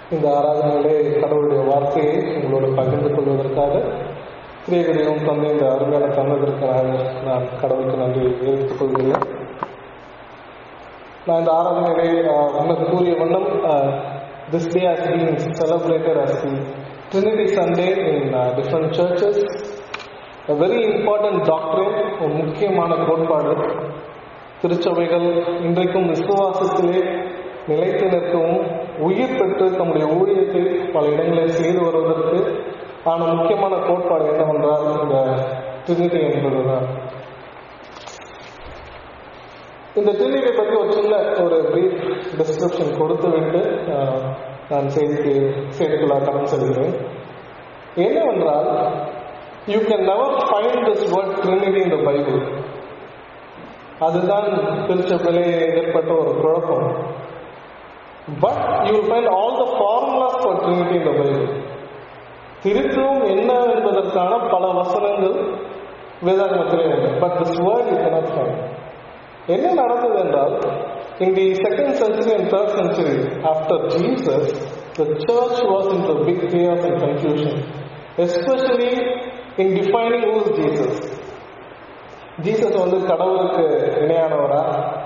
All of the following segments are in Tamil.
இந்த ஆராதனையிலே கடவுளுடைய வார்த்தையை உங்களோடு பகிர்ந்து கொள்வதற்காக கிரியகரையும் தந்தை இந்த அருமையான தந்ததற்காக நான் கடவுளுக்கு நன்றி தெரிவித்துக் கொள்கிறேன் நான் இந்த ஆராதனையிலே ஆஹ், முன்னர் கூறிய வண்ணம் this day has been celebrated as the Trinity Sunday in different churches a very important doctrine ஒரு முக்கியமான கோட்பாடு திருச்சபைகள் இன்றைக்கும் விசுவாசத்திலே நிலைத்து நிற்கவும் உயிர் பெற்று தம்முடைய ஊழியத்தை பல இடங்களில் செய்து வருவதற்கு ஆன முக்கியமான கோட்பாடு என்னவென்றால் இந்த ட்ரினிட்டி என்பதுதான் இந்த ட்ரினிட்டியை பற்றி ஒரு சின்ன ஒரு பிரீஃப் டிஸ்கிரிப்ஷன் கொடுத்து விட்டு ஆஹ், நான் செய்திக்கு செய்திக்குள்ளாக கடந்து செல்கிறேன் என்னவென்றால் you can never find this word Trinity in the Bible அதுதான் திருச்சபையிலே ஏற்பட்ட ஒரு குழப்பம் but you find all the formulas for Trinity in the Bible திருத்தம் என்ன என்பதற்கான பல வசனங்கள் வேதாகமத்திலே உண்டு but this word you cannot find என்ன நடந்தது என்றால் in the second century and third century after Jesus, the church was into big chaos and confusion, especially in defining who is Jesus. Jesus வந்து கடவுளுக்கு இணையானவரா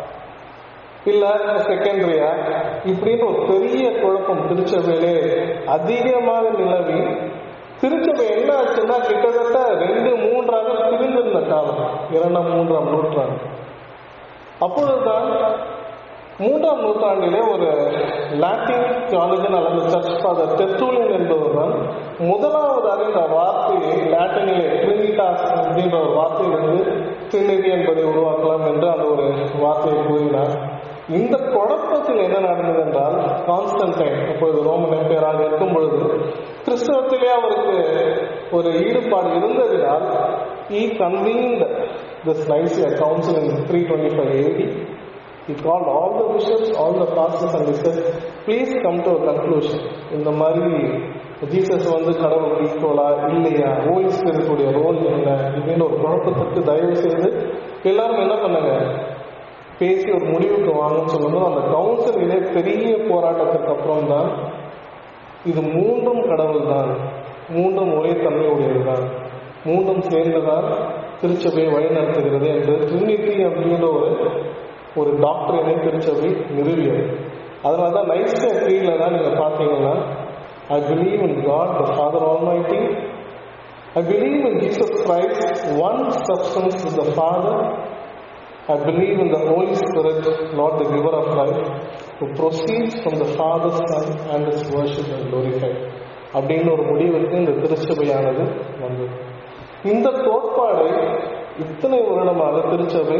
இல்ல செகண்டரியா இப்படின்னு ஒரு பெரிய குழப்பம் திருச்சபையிலே அதிகமாக நிலவி திருச்சபை என்ன ஆச்சுன்னா கிட்டத்தட்ட ரெண்டு மூன்றாக பிரிந்திருந்த காலம் இரண்டாம் மூன்றாம் நூற்றாண்டு அப்பொழுதுதான் மூன்றாம் நூற்றாண்டிலே ஒரு லாட்டின் தியாலஜன் அல்லது சர்ச் ஃபாதர் டெர்டூலியன் என்பவர் தான் முதலாவதாக இந்த வார்த்தையை லாட்டினிலே ட்ரினிட்டாஸ் அப்படின்ற ஒரு வார்த்தையிலிருந்து ட்ரினிட்டி என்பதை உருவாக்கலாம் என்று அந்த ஒரு வார்த்தையை கூறினார் இந்த குழப்பத்தில் என்ன நடந்தது என்றால் கான்ஸ்டன்டைன் அப்பொழுது ரோமன் எம்பையராக இருக்கும் பொழுது கிறிஸ்தவத்திலே அவருக்கு ஒரு ஈடுபாடு இருந்ததினால் he convened this Nicaea council in three twenty five eighty He called all the bishops, all the pastors and he said, please come to a conclusion. இந்த மாதிரி ஜீசஸ் வந்து கடவுள் ஈக்குவலா இல்லையா ஹோலி ஸ்பிரிட்டுடைய ரோல் என்ன இப்படின்னு ஒரு குழப்பத்திற்கு தயவு செய்து எல்லாரும் என்ன பண்ணுங்க பேசி ஒரு முடிவுக்கு வாங்கன்னு சொல்லும்போது அந்த கவுன்சிலே பெரிய போராட்டத்திற்கு அப்புறம் தான் இது மூன்றும் கடவுள் தான் மூன்றும் ஒரே தன்மையுடையது தான் மூன்றும் சேர்ந்துதான் திருச்சபையை வழிநடத்துகிறது என்று ட்ரினிட்டி அப்படின்ற ஒரு ஒரு டாக்டரினை திருச்சபை நிறுவியது அதனால தான் நைஸ்டியா க்ரீட்ல தான் நீங்க பார்த்தீங்கன்னா I believe in God the Father almighty I believe in Jesus Christ one substance is the Father I believe in the Holy Spirit, Lord, the giver of life, who proceeds from the Father, Son, and is worshipped and glorified. அப்படின்னு ஒரு முடிவுக்கு இந்த திருச்சபையானது வந்தது இந்த கோட்பாடை இத்தனை வருடமாக திருச்சபை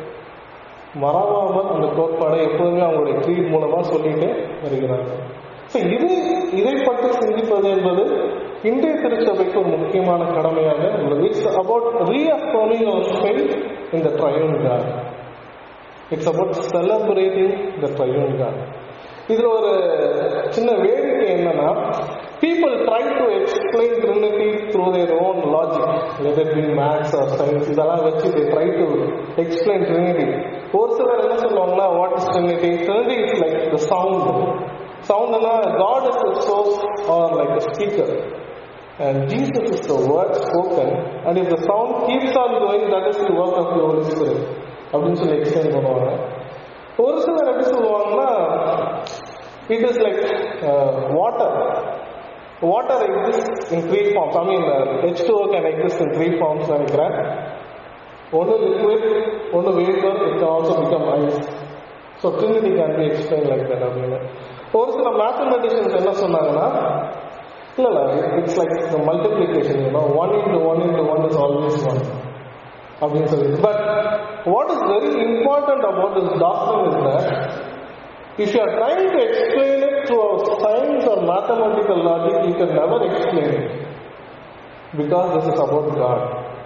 மறவாமல் அந்த கோட்பாடை எப்போதுமே அவங்களுடைய க்ரீட் மூலமா சொல்லிட்டே வருகிறாங்க ஸோ இது இதை பற்றி சிந்திப்பது என்பது இன்றைய திருச்சபைக்கு ஒரு முக்கியமான கடமையாக உள்ளது it's about reaffirming our faith in the triune God it's about celebrating the triune God இதுல ஒரு சின்ன வேடிக்கை என்னன்னா people try to explain trinity through their own logic let it be maths or science இதெல்லாம் வச்சு they try to explain trinity ஒரு சிலர் என்ன சொல்லுவாங்கன்னா what is trinity trinity is like the sound soundனா god is the source or like a speaker and jesus is the word spoken and if the sound keeps on going that is the work of the holy spirit அப்படின்னு சொல்லி எக்ஸ்பிளைன் பண்ணுவாங்க ஒரு சிலர் எப்படி சொல்லுவாங்கன்னா it is like water water exist in three forms I mean H two can exist in three forms நினைக்கிறேன் ஒன்று லிக்விட் ஒன்று vapour it can also become ice so Trinity can be explain like that அப்படின்னு ஒரு சில மேத்தமெட்டிஷியன்ஸ் என்ன சொன்னாங்கன்னா இல்லை இல்லை it's like the multiplication one into one into one is always one அப்படின்னு சொல்லி but what is very important about this doctrine is that if you are trying to explain it through science or mathematical logic, you can never explain it. Because this is about God.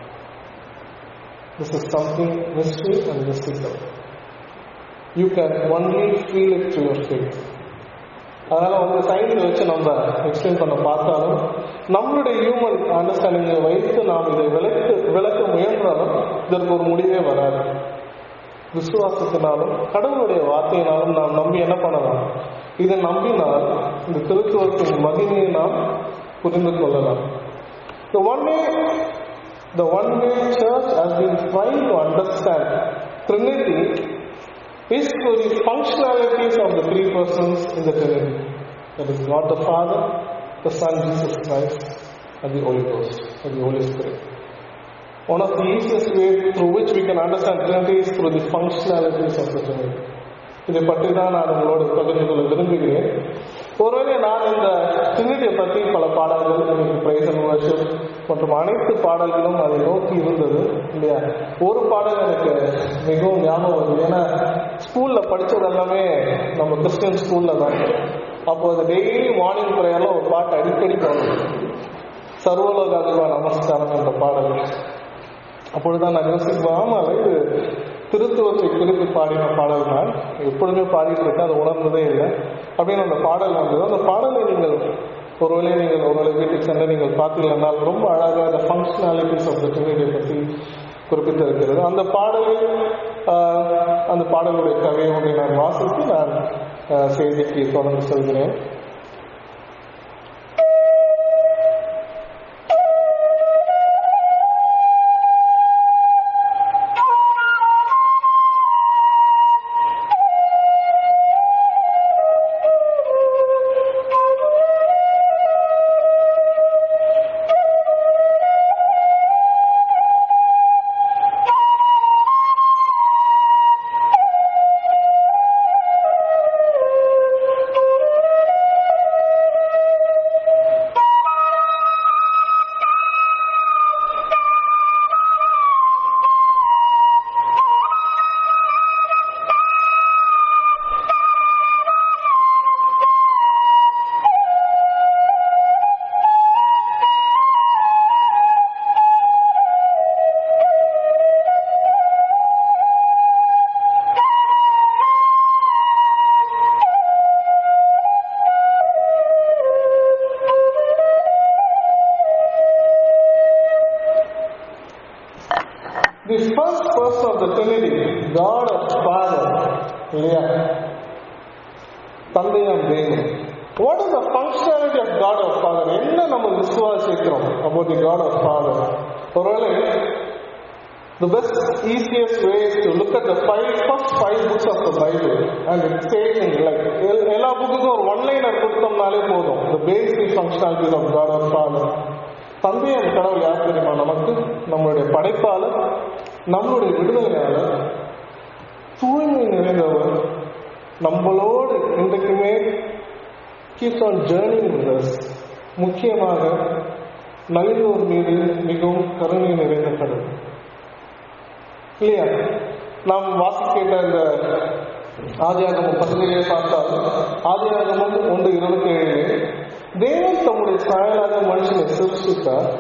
This is something mystery and mystical. You can only feel it through your faith. அதனால வந்து சயின்ஸ் வச்சு நம்ம எக்ஸ்பிளைன் பண்ண பார்த்தாலும் நம்மளுடைய ஹியூமன் அண்டர்ஸ்டாண்டிங்கை வைத்து நாம் இதை விளக்கு விளக்க முயன்றாலும் இதற்கு ஒரு முடிவே வராது விசுவாசத்தினாலும் கடவுளுடைய வார்த்தையினாலும் நாம் நம்பி என்ன பண்ணலாம் இதை நம்பினால் இந்த திருத்துவத்தின் மகிமையை நாம் புரிந்து கொள்ளலாம் The one way, the one way church has been trying to understand Trinity is through the functionalities of the three persons in the Trinity. That is God the Father, the Son Jesus Christ, and the Holy Ghost, and the Holy Spirit. One of the easiest ways through which we can understand Trinity is through the functionalities of the Trinity. இதை பற்றி தான் நான் உங்களோடு பகிர்ந்து கொள்ள விரும்புகிறேன் ஒருவேளை நான் இந்த ட்ரினிட்டியை பற்றி பல பாடல்கள் எனக்கு பிரைஸ் அண்ட் வர்ஷிப் மற்றும் அனைத்து பாடல்களும் அதை நோக்கி இருந்தது இல்லையா ஒரு பாடல் எனக்கு மிகவும் ஞாபகம் வருது ஏன்னா ஸ்கூல்ல படிச்சது எல்லாமே நம்ம கிறிஸ்டியன் ஸ்கூல்ல தான் அப்போ அது டெய்லி மார்னிங் ப்ரேயர்ல ஒரு பாட்டு அடிக்கடி பாடும் சர்வலோக அதிபா நமஸ்காரம் என்ற பாடல் அப்பொழுதுதான் நான் யோசிப்பேன் ஆமா இது திருத்துவத்தை குறித்து பாடின பாடல் தான் எப்பொழுதுமே பாடிட்டு இருக்கேன் அதை உணர்ந்ததே இல்லை அப்படின்னு அந்த பாடல் வந்தது அந்த பாடலை நீங்கள் ஒருவேளை நீங்கள் ஒருவேளை வீட்டுக்கு சென்று நீங்கள் பார்த்தீங்கன்னா ரொம்ப அழகாக அந்த ஃபங்க்ஷனாலிட்டிஸ் ஆஃப் த ட்ரினிட்டியை பற்றி குறிப்பிட்டிருக்கிறது அந்த பாடலில் ஆஹ், அந்த பாடலுடைய கதையை ஒன்றை நான் வாசித்து நான் ஆஹ், செய்திக்கு தொடர்ந்து செல்கிறேன் The first person of the Trinity, God of Father, இல்லையா தந்தையாம் தேவன் what is the functionality of God of Father என்ன நம்ம விசுவாசிக்கிறோம் about the God of Father ஒருவேளை The best, easiest way is to look at the five, first five books of the Bible and it says in like, எல்- எல்லா புக்குக்கும் ஒரு ஒன் லைனர் கொடுத்தோம்னாலே போதும் the basic functionalities of God of Father தந்தையின் கடவுள் யார் தெரியுமா நமக்கு நம்மளுடைய படைப்பாளர் நம்மளுடைய விடுதலையாளர் தூய்மை நிறைந்தவர் நம்மளோடு இன்றைக்குமே கீப்ஸ் ஆன் ஜேர்னி முக்கியமாக நலிந்தோர் மீது மிகவும் கருணை நிறைந்த கடவுள் இல்லையா நாம் வாசிக்கின்ற இந்த ஆதியாகமம் பத்திரிகையை பார்த்தால் ஆதியாகமம் ஒன்று இருபத்தி ஏழு தேவன் தம்முடைய சாயலாக மனுஷனை சிருஷ்டித்தார்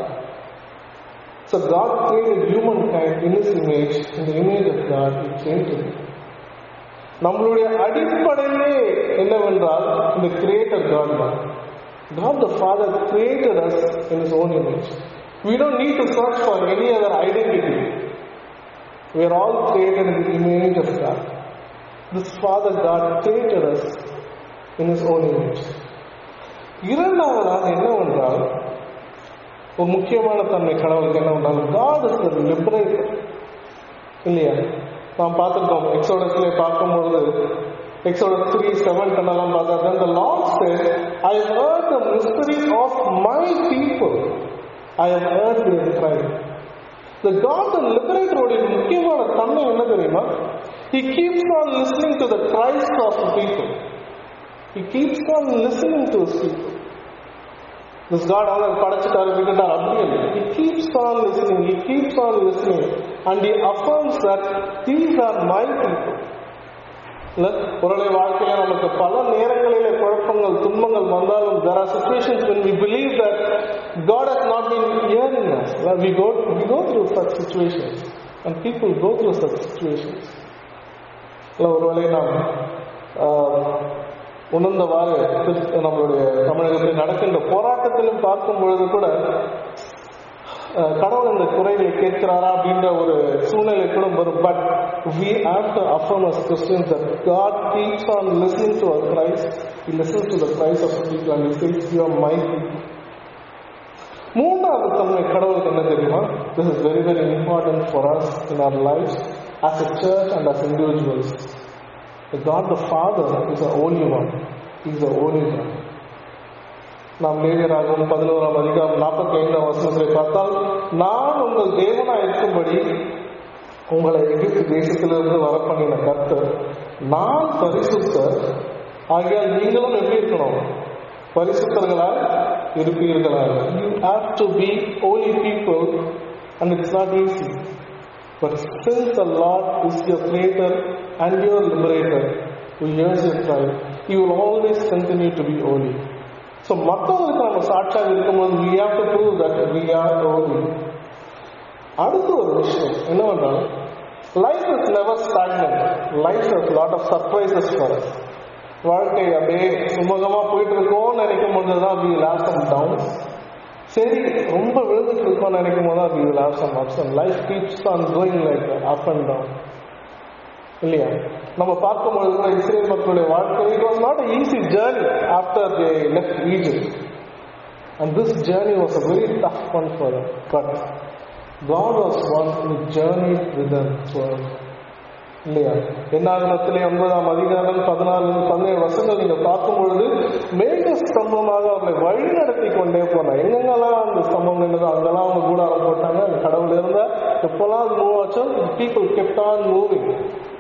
So God created humankind in His image, in the image of God, He created. நம்மளுடைய அடிப்படையே என்னவென்றால் இந்த கிரியேட்டர் காட் தான் God the Father created us in His own image. We don't need to search for any other identity. We are all created in the image of God. This Father God created us in His own image. இரண்டாவதாக என்னவென்றால் ஒரு முக்கியமான தன்மை கடவுளுக்கு என்னவென்றால் God is the liberator. இல்லையா நாம் பார்த்துருக்கோம் எக்ஸோடஸ்ல பார்க்கும்பொழுது எக்ஸோடஸ் த்ரீ செவன் எல்லாம் பார்த்தா then the Lord said I have heard the mystery of my people I have heard their cry the God the liberator உடைய முக்கியமான தன்மை என்ன தெரியுமா he keeps on listening to the cries of the people he keeps on listening to his people This God அவர் படைச்சிட்டாரு விட்டுட்டார் அப்படி இல்லை He keeps on listening, He keeps on listening and He affirms that these are my people. இல்ல ஒருவேளை வாழ்க்கையில நமக்கு பல நேரங்களிலே குழப்பங்கள் துன்பங்கள் வந்தாலும் there are situations when we believe that God has not been hearing us. Well, we go we go through such situations and people go through such situations. இல்ல ஒருவேளை நாம் ஆஹ், உணர்ந்தவாறு திரு- நம்மளுடைய தமிழகத்தில் நடக்கின்ற போராட்டத்திலும் பார்க்கும் பொழுது கூட அஹ், கடவுள் இந்த குறைகளை கேட்கிறாரா அப்படின்ற ஒரு சூழ்நிலை கூட வரும் but we have to affirm as Christians that God keeps on listening to our cries. He listens to the cries of the people and He says, You are my people. மூன்றாவது தன்மை கடவுளுக்கு என்ன தெரியுமா this is very very important for us in our life as a church and as individuals God the Father is a only one is a only one நாம் லேவியராகவும் பதினோராம் அதிகாரம் நாற்பத்தி ஐந்தாம் வசனத்தை பார்த்தால் நான் உங்கள் தேவனா இருக்கும்படி உங்களை எகிப்து தேசத்திலிருந்து வர பண்ணின கர்த்தர் நான் பரிசுத்தர் ஆகையால் நீங்களும் எப்படி இருக்கணும் பரிசுத்தர்களாய் இருப்பீர்களாக you have to be holy people and it's not easy but since the Lord is your creator and your liberator who hears your cry he will always continue to be holy so மற்றவங்களுக்கு நம்ம சாட்சியாக இருக்கும்போது we have to prove that we are holy அடுத்த ஒரு விஷயம் என்னவென்றால் life is never stagnant life is lot of surprises for வாழ்க்கை அப்படியே சுமூகமா போயிட்டு இருக்கோம்னு நினைக்கும் போது தான் வி லாஸ் அண்ட் டவுன் சரி ரொம்ப விழுந்துட்டு இருக்கோம்னு நினைக்கும் போது தான் we lows and ups and life keeps on going like up and down இல்லையா நம்ம பார்க்கும்பொழுது கூட இஸ்ரேல் மக்களுடைய வாழ்க்கை it was not easy journey after they left Egypt and this journey was a very tough one for but God was one who journeyed with them throughout. இல்லையா என்னாகமத்திலே ஒன்பதாம் அதிகாரம் பதினாலு பதினேழு வருஷங்கள் நீங்க பார்க்கும் பொழுது மேக ஸ்தம்பமாக அவர்களை வழி நடத்தி கொண்டே போனார் எங்கெங்கெல்லாம் அந்த ஸ்தம்பம் நின்றது அங்கெல்லாம் அவங்க கூடாரம் போட்டாங்க அந்த கடவுள் இருந்தா எப்பெல்லாம் மூவ் ஆச்சோ people kept on moving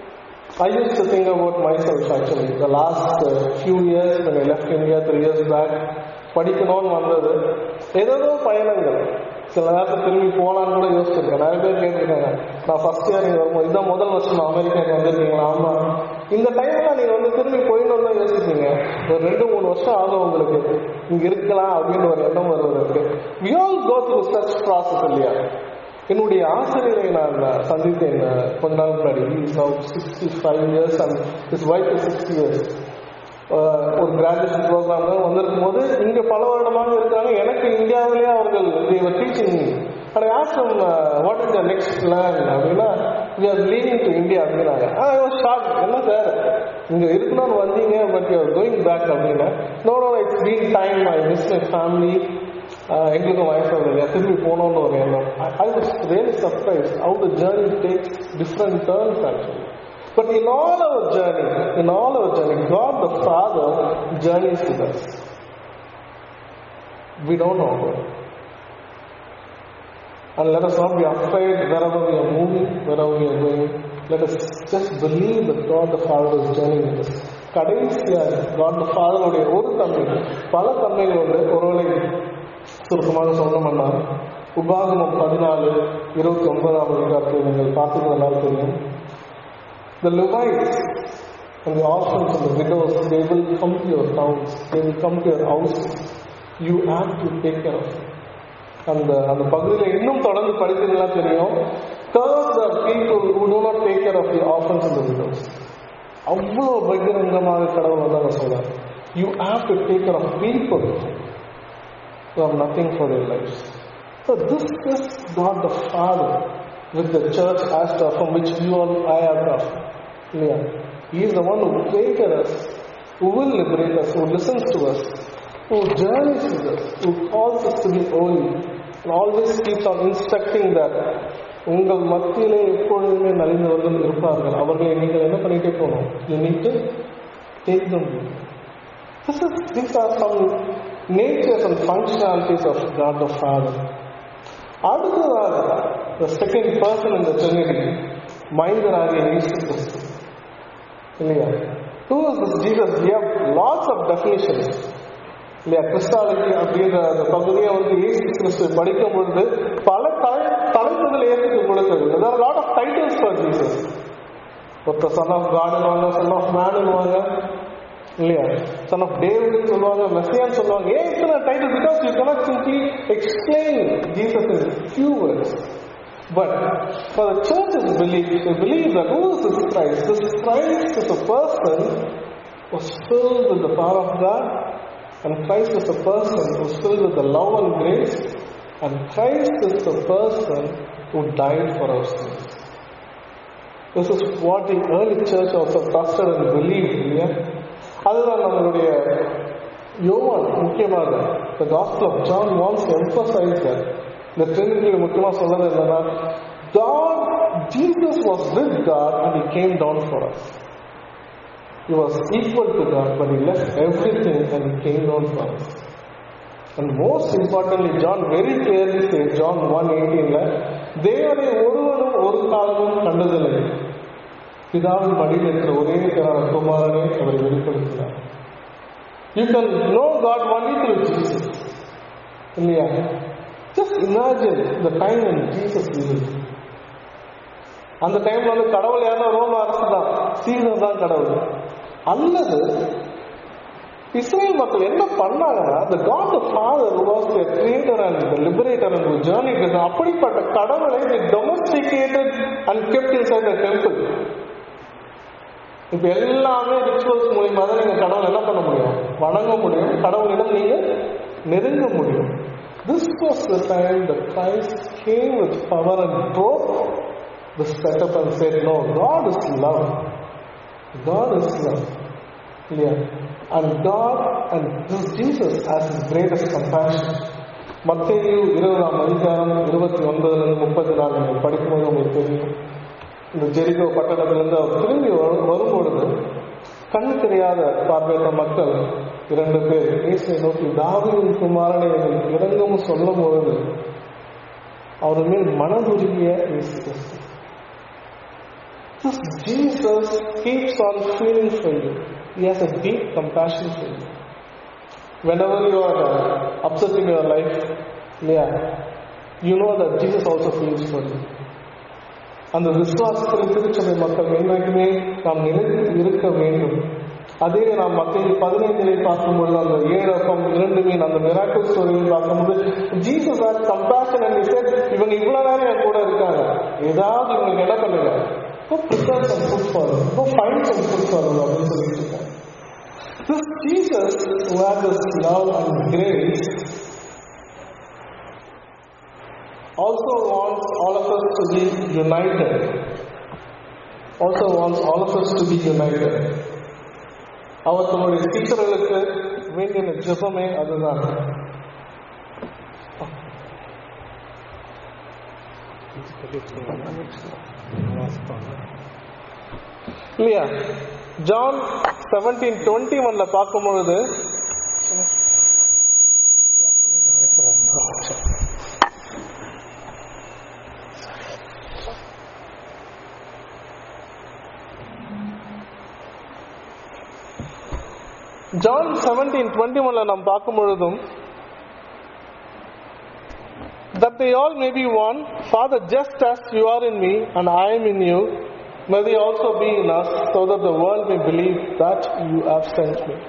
I used to think about myself actually. The last uh, few years when I left India three years back, படிக்கணும்னு வந்தது ஏதோ பயணங்கள் சில நேரத்தில் திரும்பி போகலான்னு கூட யோசிச்சிருக்கேன் நிறைய பேர் கேட்டிருக்காங்க நான் ஃபர்ஸ்ட் இயர் நீங்க வரும்போது இதான் முதல் வருஷம் அமெரிக்காக்கு வந்திருக்கீங்களா ஆமா இந்த டைம்ல நீங்க வந்து திரும்பி போயிடணும் தான் யோசிப்பீங்க ஒரு ரெண்டு மூணு வருஷம் ஆகும் உங்களுக்கு இங்க இருக்கலாம் அப்படின்னு ஒரு எண்ணம் வருவதற்கு we all go through such process இல்லையா என்னுடைய ஆசிரியரை நான் சந்தித்தேன் கொஞ்ச நாள் முன்னாடி sixty five years and his wife sixty years ஒரு கிராஜுவேஷன் ப்ரோக்ராம் வந்திருக்கும் போது இங்க பல வருடமாக இருக்காங்க எனக்கு இந்தியாவிலேயே அவர்கள் தேவர் teaching and awesome what is the next plan அப்படின்னா we are leaving to India அப்படின்னாங்க ஐ வாஸ் ஷாக் என்ன சார் இங்க இருக்கணும்னு வந்தீங்க but you are going back அப்படின்னா no no it's been time I miss my family எங்களுக்கும் வயசாகுது இல்லையா திரும்பி போகணும்னு ஒரு எண்ணம் ஐ was really surprise how the journey takes different turns actually But in all our journey, in all our journey, God the Father journeys with us. We don't know about it. And let us not be afraid wherever we are moving, wherever we are going. Let us just believe that God the Father is journeying with us. கடைசியாக God the Father உடைய ஒரு தன்மை பல தன்மைகள் உண்டு ஒருவேளை சுருக்கமாக சொல்லணும்னா உபாகமம் பதினாலு இருபத்தி ஒன்பதாம் அதிகாரத்தில் நீங்கள் பார்த்துக்கிறதுனால தெரியும் The Levites and the orphans and the widows, they will come to your towns, they will come to your house. You have to take care of them. அந்த அந்த பகுதியில் இன்னும் தொடர்ந்து படித்தீங்கன்னா தெரியும் there are people who do not take care of the orphans and the widows. அவ்வளோ பகிரங்கமாக கடவுள் வந்து அவங்க சொல்றாரு you have to take care of people who have nothing for their lives. So this is God the Father with the church as to from which you all I have to affirm. Yeah. He is the one who created us, who will liberate us, who listens to us, who journeys with us, who calls us to be holy, and always keeps on instructing that உங்கள் மத்தியிலே எப்பொழுதுமே நலிந்தவர்கள் இருப்பார்கள் அவர்களை நீங்கள் என்ன பண்ணிட்டே போகணும் you need to take them This is, these are some natures and functionalities of God the Father. அடுத்ததாக the second person in the Trinity மைந்தராகிய இயேசு கிறிஸ்து இல்லையா who is this Jesus we have lots of definitions இல்லையா கிறிஸ்டாலஜி அப்படின்ற அந்த பகுதியை வந்து இயேசு கிறிஸ்து படிக்கும் பொழுது பல தலை தலைப்புகள் இயேசுக்கு கொடுத்தது there are lot of titles for Jesus ஒருத்தர் சன் ஆஃப் காடுவாங்க சன் ஆஃப் மேனுவாங்க இல்லையா சன் ஆஃப் டேவிட் சொல்லுவாங்க மெஸ்ஸியான்னு சொல்லுவாங்க ஏன் இத்தனை title because you cannot simply explain Jesus in few words but for the church's belief they believe that who is this Christ this Christ is a person was filled with the power of God and Christ is a person who was filled with the love and grace And Christ is the person who died for our sins. This is what the early church also trusted and believed. இல்லையா அதுதான் நம்மளுடைய யோவான் முக்கியமாக the gospel of John wants to emphasize that இந்த ட்ரினிட்டியில முக்கியமா சொன்னது என்னன்னா God Jesus was with God and he came down for us he was equal to God but he left everything and he came down for us and most importantly John very clearly says John 1:18 தேவனை ஒருவனும் ஒரு காலமும் கண்டதில்லை பிதாவின் மடியில் இருக்கிற ஒரே தரான குமாரனை அவரை வெளிப்படுத்தினார் you can know God only through Jesus இல்லையா just imagine the time in Jesus lived அந்த டைம்ல வந்து கடவுள் யாருன்னா ரோம அரசு தான் சீசன் தான் கடவுள் அல்லது இஸ்ரேல் மக்கள் என்ன பண்ணாங்கன்னா the God the Father who was the creator and the liberator and the journey அப்படிப்பட்ட கடவுளை they domesticated and kept inside the temple இப்ப எல்லாமே ரிச்சுவல்ஸ் மூலியமா தான் நீங்க கடவுள் என்ன பண்ண முடியும் வணங்க முடியும் கடவுளிடம் நீங்க நெருங்க முடியும் This was the time that Christ came with power and broke the setup and said, No, God is love. God is love. இல்லையா and God and this Jesus has his greatest compassion மத்திய இருபதாம் அதிகாரம் இருபத்தி ஒன்பதுல இருந்து முப்பத்தி நாலு நீங்கள் படிக்கும்போது உங்களுக்கு தெரியும் இந்த ஜெரிகோ பட்டணத்திலிருந்து அவர் திரும்பி வரும் வரும்பொழுது கண் தெரியாத பார்வையிட்ட மக்கள் இரண்டு பேர் இயேசுவை நோக்கி தாவியின் குமாரனை எங்களுக்கு இறங்கும் சொல்லும் பொழுது அவர் மேல் மனதுருகிய இயேசு கிறிஸ்து This Jesus keeps on feeling for you. He has a deep compassion for you. Whenever you are uh, upset in your life, yeah, you know that Jesus also feels for you. அந்த விசுவாசத்தில் திருச்சபை மக்கள் என்றைக்குமே நாம் நிலைத்து இருக்க வேண்டும் அதே நாம் மத்திய பதினைந்திலே பார்க்கும்பொழுது அந்த ஏழு அப்பம் இரண்டு மீன் அந்த மிராக்கிள் ஸ்டோரியை பார்க்கும்போது Jesus are compassion and said இவங்க இவ்வளவு நேரம் என் கூட இருக்காங்க ஏதாவது இவங்களுக்கு என்ன பண்ணுங்க go prepare some food for them go find some food for them அப்படின்னு சொல்லிட்டு இருக்காங்க This Jesus who had this love and grace also wants all of us to be united. Also wants all of us to be united. அவர் தன்னுடைய சீசர்களுக்கு வேண்டிய ஜெபமே அதுதான் இல்லையா ஜான் செவன்டீன் டுவெண்ட்டி ஒன்ல பார்க்கும் பொழுது ஜான் செவன்டீன் டுவெண்ட்டி ஒன்ல நாம் பார்க்கும் பொழுதும் that they all may be one, Father, just as you are in me and I am in you, may they also be in us, so that the world may believe that you have sent me.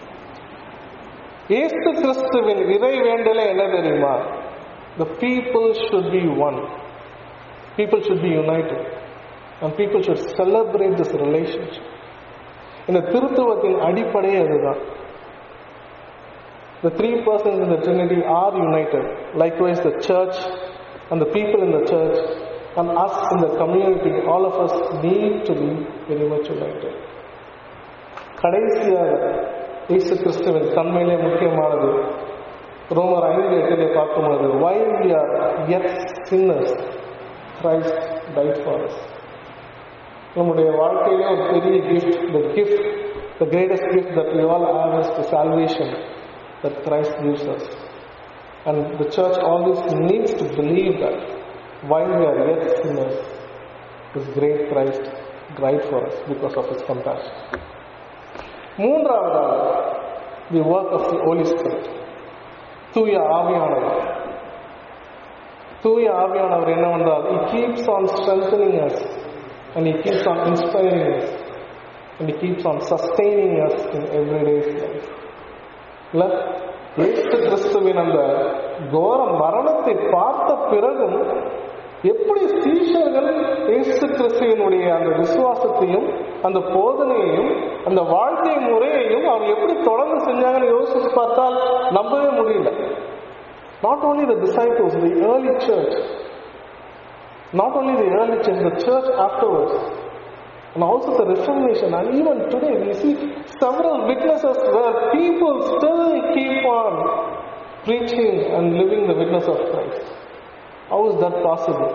இயேசு கிறிஸ்துவின் இறை வேண்டலே என்ன தெரியுமா the people should be one people should be united and people should celebrate this relationship இந்த திருத்துவத்தின் அடிப்படையே அதுதான் The three persons in the Trinity are united. Likewise, the church and the people in the church and us in the community, all of us need to be very much united. கடைசியாக இயேசு கிறிஸ்துவின் தன்மையிலே முக்கியமானது ரோமர் ஐந்து எட்டிலே பார்க்கும்போது why we are yet sinners Christ died for us நம்முடைய வாழ்க்கையிலே ஒரு பெரிய gift the gift the greatest gift that we all have is the salvation that Christ gives us. And the church always needs to believe that while we are yet sinners, His great Christ died for us because of His compassion. மூன்றாவதாக the work of the Holy Spirit தூய ஆவியானவர் தூய ஆவியானவர் என்னவென்றால் he keeps on strengthening us and he keeps on inspiring us and he keeps on sustaining us in everyday's life இல்ல இயேசு கிறிஸ்துவின் அந்த கோர மரணத்தை பார்த்த பிறகும் எப்படி சீஷர்கள் இயேசு கிறிஸ்துவனுடைய அந்த விசுவாசத்தையும் அந்த போதனையையும் அந்த வாழ்க்கை முறையையும் அவர் எப்படி தொடர்ந்து செஞ்சாங்கன்னு யோசிச்சு பார்த்தால் நம்பவே முடியல Not only the disciples, the early church, not only the early church, the church afterwards, and also the Reformation, and even today we see several witnesses where people still keep on preaching and living the witness of Christ. How is that possible?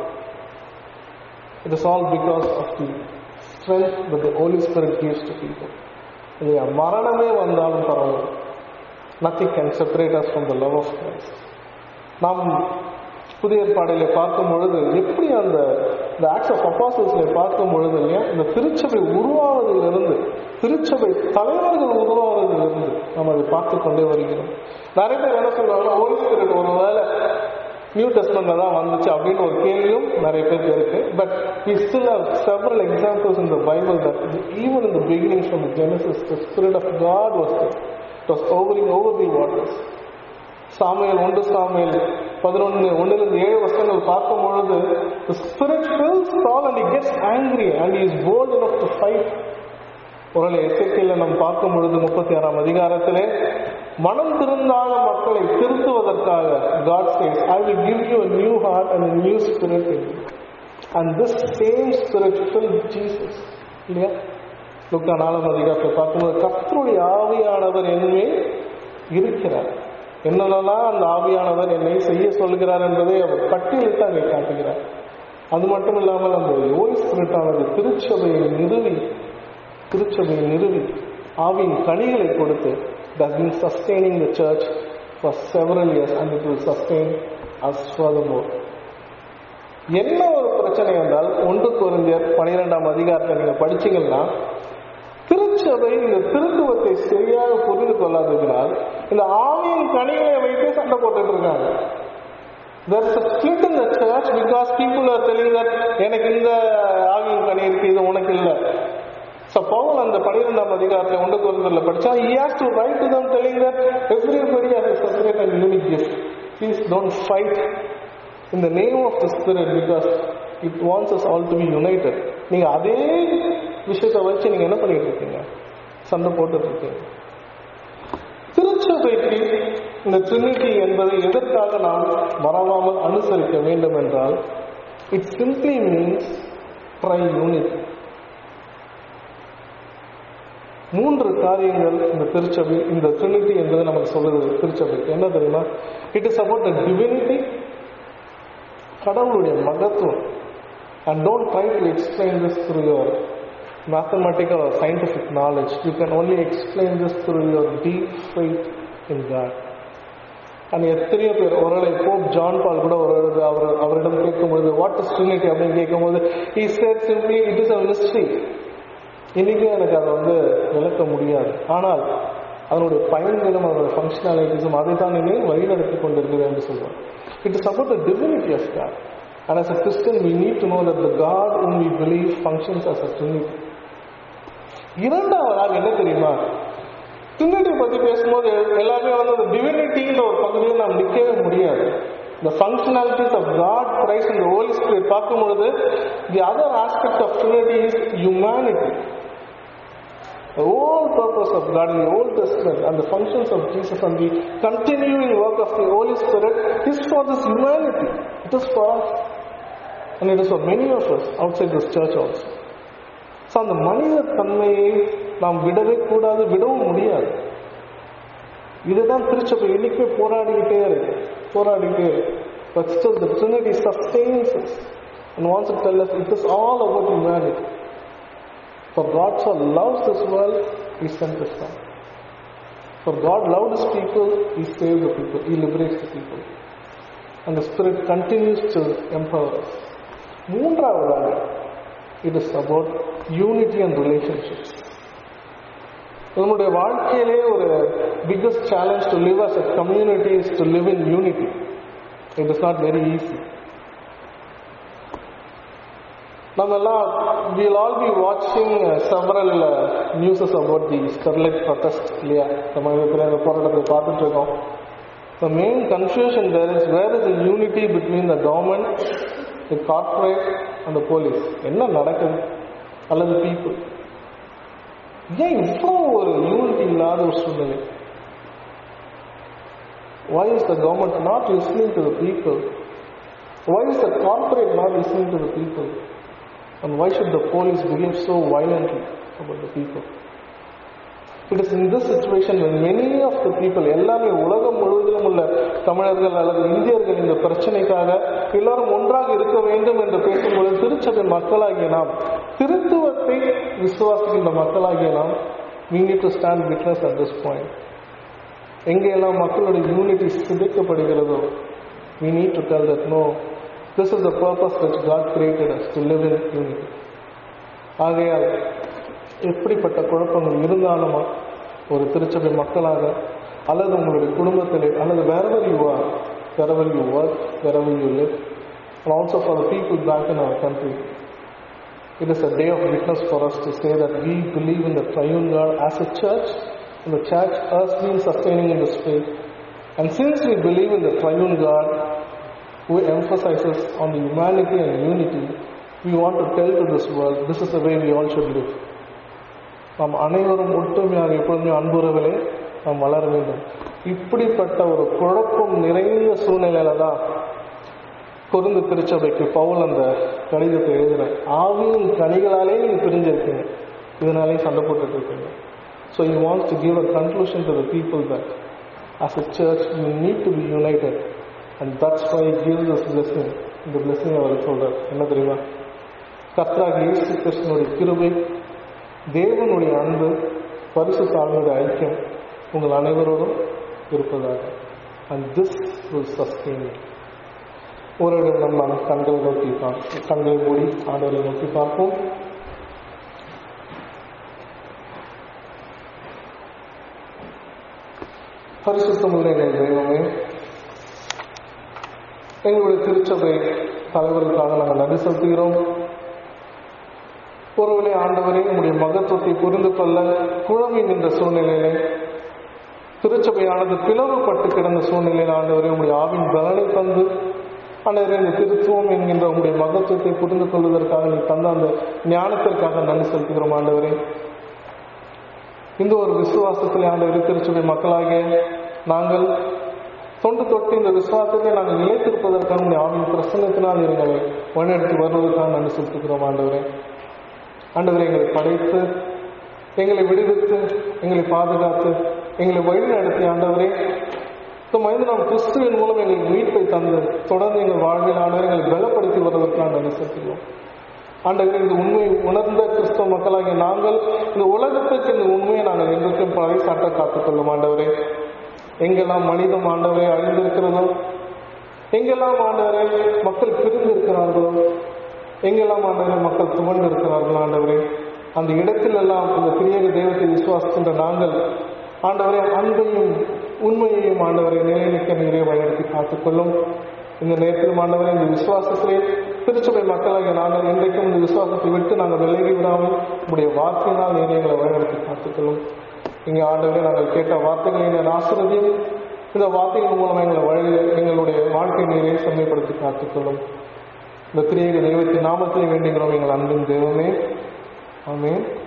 It is all because of the strength that the Holy Spirit gives to people. இல்லையா மரணமே வந்தாலும் பரவாயில்ல nothing can separate us from the love of Christ நாம் புதிய ஏற்பாடிலே பார்க்கும் பொழுது எப்படி அந்த இந்த ஆக்ஸ் ஆஃப் அப்பாசல்ஸ்ல பார்க்கும் பொழுது இல்லையா இந்த திருச்சபை உருவாவதிலிருந்து திருச்சபை தலைவர்கள் உருவாவதிலிருந்து நாம் அதை பார்த்து கொண்டே வருகிறோம் நிறைய பேர் என்ன சொல்றாங்கன்னா ஹோலி ஸ்பிரிட் ஒருவேளை நியூ டெஸ்ட்மெண்ட்ல தான் வந்துச்சு அப்படின்னு ஒரு கேள்வியும் நிறைய பேருக்கு இருக்கு but we still have several examples in the bible that even in the beginning from genesis the spirit of god was there it was hovering over the waters Samuel ஒன்று சாமுவேல் பதினொன்று ஒன்றிலிருந்து ஏழு வருஷங்கள் பார்க்கும் பொழுது the spirit fills Saul and he gets angry and he is bold enough to fight ஒருவேளை எசேக்கியேல நாம் பார்க்கும் பொழுது முப்பத்தி ஆறாம் அதிகாரத்திலே மனம் திருந்தாத மக்களை திருத்துவதற்காக God says I will give you a new heart and a new spirit in you and this same spirit filled Jesus இல்லையா லுக்கா நாலாம் அதிகாரத்தை பார்க்கும்போது கர்த்தருடைய ஆவியானவர் என்மேல் இருக்கிறார் என்னென்னலாம் அந்த ஆவியானவர் என்னை செய்ய சொல்கிறார் என்பதை அவர் பட்டியலிட்டு அங்கே காட்டுகிறார் அது மட்டும் இல்லாமல் அந்த ஓய் ஸ்பிரிட்டானது திருச்சபையை நிறுவி திருச்சபையை நிறுவி ஆவியின் கனிகளை கொடுத்து that been sustaining the church for several years and it will sustain us furthermore என்ன ஒரு பிரச்சனை என்றால் ஒன்று குறைஞ்சர் பனிரெண்டாம் அதிகாரத்தை நீங்க படிச்சீங்கன்னா திருச்சபை இந்த திருத்துவத்தை சரியாக புரிந்து கொள்ளாததினால் இந்த ஆவியின் கனிகளை வைத்து சண்டை போட்டுட்டு இருக்காங்க There's a split in the church because people are telling that எனக்கு இந்த ஆவியின் கனி இருக்கு இது உனக்கு இல்லை ஸோ பவுல் அந்த பனிரெண்டாம் அதிகாரத்தில் ஒன்று குறைந்தரில் படிச்சா he has to write to them telling that everybody has a separate and unique gift please don't fight in the name of the spirit because it wants us all to be united நீங்க அதே விஷயத்தை வச்சு நீங்க என்ன பண்ணிட்டு இருக்கீங்க சண்டை போட்டுட்டு இருக்கீங்க திருச்சபைக்கு இந்த ட்ரினிட்டி என்பதை எதற்காக நாம் மறவாமல் அனுசரிக்க வேண்டும் என்றால் it simply means tri unit மூன்று காரியங்கள் இந்த திருச்சபை இந்த ட்ரினிட்டி என்பது நமக்கு சொல்லுது திருச்சபைக்கு என்ன தெரியுமா it is about the divinity கடவுளுடைய மகத்துவம் and don't try to explain this through your mathematical or scientific knowledge. You can only explain this through your deep faith in God. And எத்தனையோ பேர் ஒருவேளை போப் ஜான் பால் கூட ஒரு எழுது அவர் அவரிடம் கேட்கும்பொழுது வாட் இஸ் ட்ரினிட்டி அப்படின்னு கேட்கும்போது he said simply it is a mystery இன்னைக்கும் எனக்கு அதை வந்து விளக்க முடியாது ஆனால் அதனுடைய பயன்களும் அதனுடைய ஃபங்க்ஷனாலிட்டிஸும் அதை தான் நீங்க வழிநடத்தி கொண்டிருக்கிறது என்று சொல்றோம் it is about the divinity of God And as a Christian, we need to know that the God whom we believe functions as a Trinity. இரண்டாவது என்ன தெரியுமா ட்ரினிட்டி பத்தி பேசும்போது எல்லாருமே வந்து அந்த டிவினிட்டின்ற ஒரு பகுதியில் நாம் நிற்கவே முடியாது the functionalities of God, Christ and the Holy Spirit பார்க்கும் பொழுது the other aspect of Trinity is humanity. The whole purpose of God in the Old Testament and the functions of Jesus and the continuing work of the Holy Spirit is for this humanity. It is for us. And it is for many of us outside this church also. So அந்த மனித தன்மையை நாம் விடவே கூடாது விடவும் முடியாது இதுதான் திருச்சபை இன்னைக்குமே போராடிக்கிட்டே இருக்கு போராடிக்கிட்டே இருக்கு but still the trinity sustains and wants to tell us it is all about humanity. For God so loves this world, He sent His Son. For God loved His people, He saved the people, He liberates the people. And the Spirit continues to empower us. மூன்றாவதாக it is about unity and relationships. நம்முடைய வாழ்க்கையிலே ஒரு biggest challenge to live as a community is to live in unity it is not very easy நம்ம எல்லாம் வில் ஆல் பி வாட்சிங் several newses about the Sterlite protest இல்லையா நம்ம இருக்கிற இந்த போராட்டத்தை பார்த்துட்டு இருக்கோம் the main confusion there is where is the unity between the government the corporate அந்த போலீஸ் என்ன நடக்குது அல்லது பீப்புள் ஏன் இவ்வளோ ஒரு யூனிட்டி இல்லாத ஒரு சூழ்நிலை Why is the government not listening to the people? Why is the corporate not listening to the people? And why should the police behave so violently about the people? It is in this situation when many of the people எல்லாமே உலகம் முழுவதிலும் உள்ள தமிழர்கள் அல்லது இந்தியர்கள் இந்த பிரச்சனைக்காக எல்லாரும் ஒன்றாக இருக்க வேண்டும் என்று பேசும்பொழுது திருச்சபை மக்களாகிய நாம் திருத்துவத்தை விசுவாசிக்கின்ற மக்களாகிய நாம் we need to stand witness at this point எங்கெல்லாம் மக்களுடைய யூனிட்டி சிதைக்கப்படுகிறதோ we need to tell that no this is the purpose which God created us to live in unity ஆகையால் எப்படிப்பட்ட குழப்பங்கள் இருந்தாலும் ஒரு திருச்சபை மக்களாக அல்லது உங்களுடைய குடும்பத்திலே அல்லது wherever you are wherever you work wherever you live and also for the people back in our country it is a day of witness for us to say that we believe in the triune God as a church and the church has been sustaining in this faith and since we believe in the triune God who emphasizes on the humanity and unity we want to tell to this world this is the way we all should live நாம் அனைவரும் ஒற்றுமையாக எப்பொழுதுமே அன்புறவிலே நாம் வளர வேண்டும் இப்படிப்பட்ட ஒரு குழப்பம் நிறைந்த சூழ்நிலையில தான் குறுந்து திருச்சபைக்கு பவுல் அந்த கடிதத்தை எழுதுற ஆவியின் கனிகளாலே நீங்க பிரிஞ்சிருக்கீங்க இதனாலே சண்டை போட்டுட்டு இருக்கீங்க so you wants to give a conclusion to the people that as a church you need to be united and that's why he gives us blessing இந்த blessing அவர் சொல்றார் என்ன தெரியுமா கர்த்தராக இயேசு கிருஷ்ணனுடைய கிருபை தேவனுடைய அன்பு பரிசு தாழ்வுடைய ஐக்கியம் உங்கள் அனைவரோடும் இருப்பதாக and this will sustain you ஒரு இடம் நம்ம கண்களை நோக்கி பார்ப்போம் கண்களை மூடி ஆண்டவரை நோக்கி பார்ப்போம் பரிசுத்தமுள்ள எங்கள் தெய்வமே எங்களுடைய திருச்சபை தலைவர்களுக்காக நாங்கள் நன்றி செலுத்துகிறோம் ஒருவரை ஆண்டவரே உங்களுடைய மகத்துவத்தை புரிந்து கொள்ள குழம்பி நின்ற சூழ்நிலையிலே திருச்சபையானது பிளவுபட்டு கிடந்த சூழ்நிலையில் ஆண்டவரே உங்களுடைய ஆவின் பலனை தந்து ஆண்டவரே இந்த திருத்துவம் என்கின்ற உங்களுடைய மகத்துவத்தை புரிந்து கொள்வதற்காக நீ தந்த அந்த ஞானத்திற்காக நன்றி செலுத்துகிறோம் ஆண்டவரே இந்த ஒரு விசுவாசத்தில் ஆண்டவரே திருச்சபை மக்களாகிய நாங்கள் தொண்டு தொட்டு இந்த விசுவாசத்தை நாங்கள் நிலைத்திருப்பதற்கான உங்களுடைய ஆவின் பிரசன்னத்தினால் எங்களை வழிநடத்தி வருவதற்காக நன்றி செலுத்துகிறோம் ஆண்டவரே ஆண்டவரை எங்களை படைத்து எங்களை விடுவித்து எங்களை பாதுகாத்து எங்களை வழி நடத்தி ஆண்டவரே இந்த மனித நாம் கிறிஸ்துவின் மூலம் எங்களுக்கு மீட்பை தந்து தொடர்ந்து எங்கள் வாழ்வில் ஆண்டவர் எங்களை பலப்படுத்தி வருவதற்காக நன்றி செலுத்துகிறோம் ஆண்டவரே இந்த உண்மையை உணர்ந்த கிறிஸ்தவ மக்களாகிய நாங்கள் இந்த உலகத்துக்கு இந்த உண்மையை நாங்கள் என்றைக்கும் பறைசாட்ட காத்துக்கொள்ளும் ஆண்டவரே எங்கெல்லாம் மனிதம் ஆண்டவரே அழிந்திருக்கிறதோ எங்கெல்லாம் ஆண்டவரே மக்கள் பிரிந்து இருக்கிறார்களோ எங்கெல்லாம் ஆண்டவரே மக்கள் துவண்டு இருக்கிறார்கள் ஆண்டவரே அந்த இடத்திலெல்லாம் இந்த திரியக தெய்வத்தை விசுவாசிக்கின்ற நாங்கள் ஆண்டவரே அன்பையும் உண்மையையும் ஆண்டவரை நிலைநிற்க நீரே வழிநடத்தி காத்துக்கொள்ளும் இந்த நேரத்தில் ஆண்டவரே இந்த விசுவாசத்திலே திருச்சபை மக்களாகிய நாங்கள் இன்றைக்கும் இந்த விசுவாசத்தை விட்டு நாங்கள் விலகி விடாமல் உங்களுடைய வார்த்தையினால் நீரை எங்களை வழிநடத்தி காத்துக்கொள்ளும் இங்கே ஆண்டவரே நாங்கள் கேட்ட வார்த்தைகளை எங்கள் ஆசிரியதையும் இந்த வார்த்தைகள் மூலம் எங்களை வழி எங்களுடைய வாழ்க்கை நீரை செம்மைப்படுத்தி காத்துக்கொள்ளும் இந்த திரியக தெய்வத்தின் நாமத்தை வேண்டுகிறோம் எங்கள் அன்பின் தெய்வமே ஆமென்